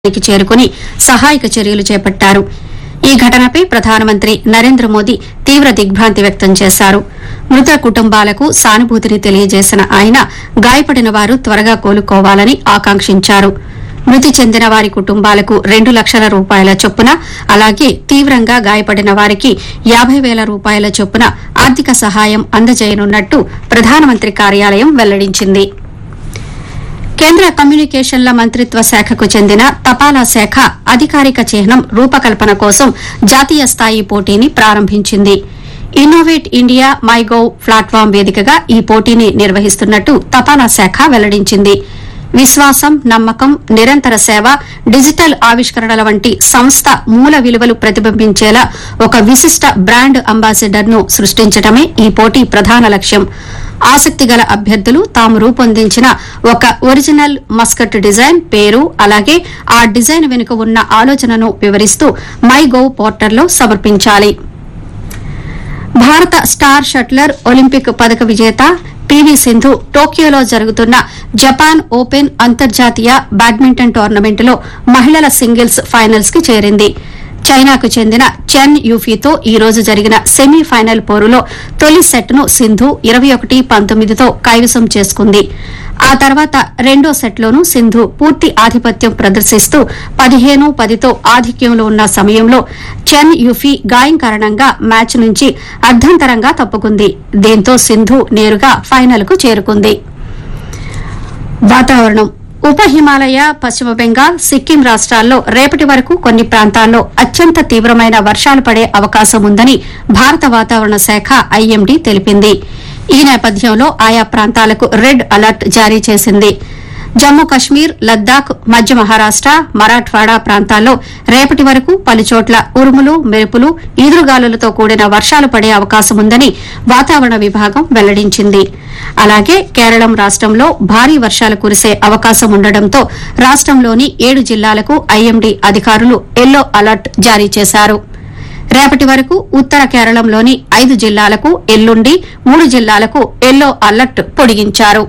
కి చేరుకుని సహాయక చర్యలు చేపట్టారు ఈ ఘటనపై ప్రధానమంత్రి నరేంద్ర మోదీ తీవ్ర దిగ్భ్రాంతి వ్యక్తం చేశారు మృత కుటుంబాలకు సానుభూతిని తెలియజేసిన ఆయన గాయపడిన వారు త్వరగా కోలుకోవాలని ఆకాంక్షించారు మృతి చెందిన వారి కుటుంబాలకు రెండు లక్షల రూపాయల చొప్పున అలాగే తీవ్రంగా గాయపడిన వారికి యాభై వేల రూపాయల చొప్పున ఆర్థిక సహాయం అందజేయనున్నట్టు ప్రధానమంత్రి కార్యాలయం వెల్లడించింది కేంద్ర కమ్యూనికేషన్ల మంత్రిత్వ శాఖకు చెందిన తపాలా శాఖ అధికారిక చిహ్నం రూపకల్పన కోసం జాతీయ స్థాయి పోటీని ప్రారంభించింది ఇన్నోవేట్ ఇండియా మైగోవ్ ప్లాట్ఫామ్ వేదికగా ఈ పోటీని నిర్వహిస్తున్నట్టు తపాలా శాఖ వెల్లడించింది విశ్వాసం నమ్మకం నిరంతర సేవ డిజిటల్ ఆవిష్కరణల వంటి సంస్థ మూల విలువలు ప్రతిబింబించేలా ఒక విశిష్ట బ్రాండ్ అంబాసిడర్ ను సృష్టించడమే ఈ పోటీ ప్రధాన లక్ష్యం ఆసక్తి గల అభ్యర్థులు తాము రూపొందించిన ఒక ఒరిజినల్ మస్కట్ డిజైన్ పేరు అలాగే ఆ డిజైన్ వెనుక ఉన్న ఆలోచనను వివరిస్తూ మై గోవ్ పోర్టల్లో సమర్పించాలి భారత స్టార్ షట్లర్ ఒలింపిక్ పదక విజేత పీవీ సింధు టోక్యోలో జరుగుతున్న జపాన్ ఓపెన్ అంతర్జాతీయ బ్యాడ్మింటన్ టోర్నమెంటులో మహిళల సింగిల్స్ ఫైనల్స్ కి చేరింది చైనాకు చెందిన చెన్ యూఫీతో ఈ రోజు జరిగిన సెమీఫైనల్ పోరులో తొలి సెట్ను సింధు ఇరవై ఒకటి పంతొమ్మిదితో కైవసం చేసుకుంది ఆ తర్వాత రెండో సెట్లోనూ సింధు పూర్తి ఆధిపత్యం ప్రదర్శిస్తూ పదిహేను పదితో ఆధిక్యంలో ఉన్న సమయంలో చెన్ యూఫీ గాయం కారణంగా మ్యాచ్ నుంచి అర్ధంతరంగా తప్పుకుంది దీంతో సింధు నేరుగా ఫైనల్కు చేరుకుంది వాతావరణం ఉప హిమాలయ పశ్చిమ బెంగాల్ సిక్కిం రాష్ట్రాల్లో రేపటి వరకు కొన్ని ప్రాంతాల్లో అత్యంత తీవ్రమైన వర్షాలు పడే అవకాశం ఉందని భారత వాతావరణ శాఖ ఐఎండీ తెలిపింది ఈ నేపథ్యంలో ఆయా ప్రాంతాలకు రెడ్ అలర్ట్ జారీ చేసింది జమ్మూ కశ్మీర్ లద్దాఖ్ మధ్య మహారాష్ట మరాఠ్వాడా ప్రాంతాల్లో రేపటి వరకు పలుచోట్ల ఉరుములు మెరుపులు ఈదురుగాలులతో కూడిన వర్షాలు పడే అవకాశం ఉందని వాతావరణ విభాగం వెల్లడించింది అలాగే కేరళం రాష్టంలో భారీ వర్షాలు కురిసే అవకాశం ఉండడంతో రాష్టంలోని ఏడు జిల్లాలకు ఐఎండీ అధికారులు ఎల్లో అలర్ట్ జారీ చేశారు రేపటి వరకు ఉత్తర కేరళంలోని ఐదు జిల్లాలకు ఎల్లుండి మూడు జిల్లాలకు ఎల్లో అలర్ట్ పొడిగించారు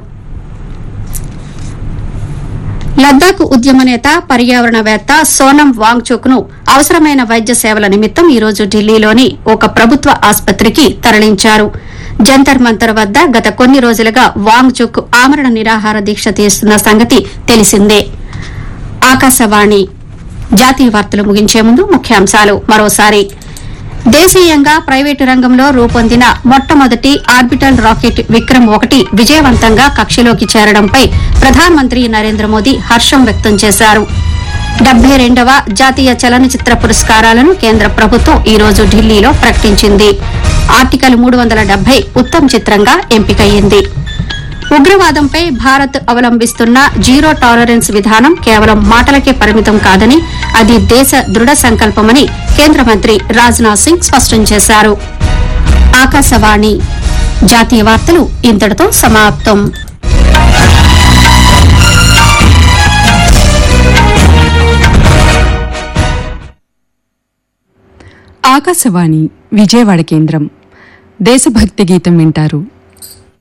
లద్దాఖ్ ఉద్యమ నేత పర్యావరణవేత్త సోనం వాంగ్చుక్ ను అవసరమైన వైద్య సేవల నిమిత్తం ఈ రోజు ఢిల్లీలోని ఒక ప్రభుత్వ ఆసుపత్రికి తరలించారు జంతర్ మంతర్ వద్ద గత కొన్ని రోజులుగా వాంగ్చుక్ ఆమరణ నిరాహార దీక్ష తీస్తున్న సంగతి తెలిసిందే ఆకాశవాణి జాతీయ వార్తలు ముగించే ముందు ముఖ్యాంశాలు మరోసారి దేశీయంగా ప్రైవేటు రంగంలో రూపొందిన మొట్టమొదటి ఆర్బిటల్ రాకెట్ విక్రమ్ ఒకటి విజయవంతంగా కక్షలోకి చేరడంపై ప్రధానమంత్రి నరేంద్ర మోదీ హర్షం వ్యక్తం చేశారు డెబ్బై రెండవ జాతీయ చలనచిత్ర పురస్కారాలను కేంద్ర ప్రభుత్వం ఈ రోజు ఢిల్లీలో ప్రకటించింది ఆర్టికల్ మూడు వందల డెబ్బై ఉత్తమ్ చిత్రంగా ఎంపికయ్యింది ఉగ్రవాదంపై భారత్ అవలంబిస్తున్న జీరో టాలరెన్స్ విధానం కేవలం మాటలకే పరిమితం కాదని అది దేశ దృఢ సంకల్పమని కేంద్ర మంత్రి రాజ్నాథ్ సింగ్ స్పష్టం చేశారు ఆకాశవాణి జాతీయ వార్తలు ఇంతటితో సమాప్తం ఆకాశవాణి విజయవాడ కేంద్రం దేశభక్తి గీతం వింటారు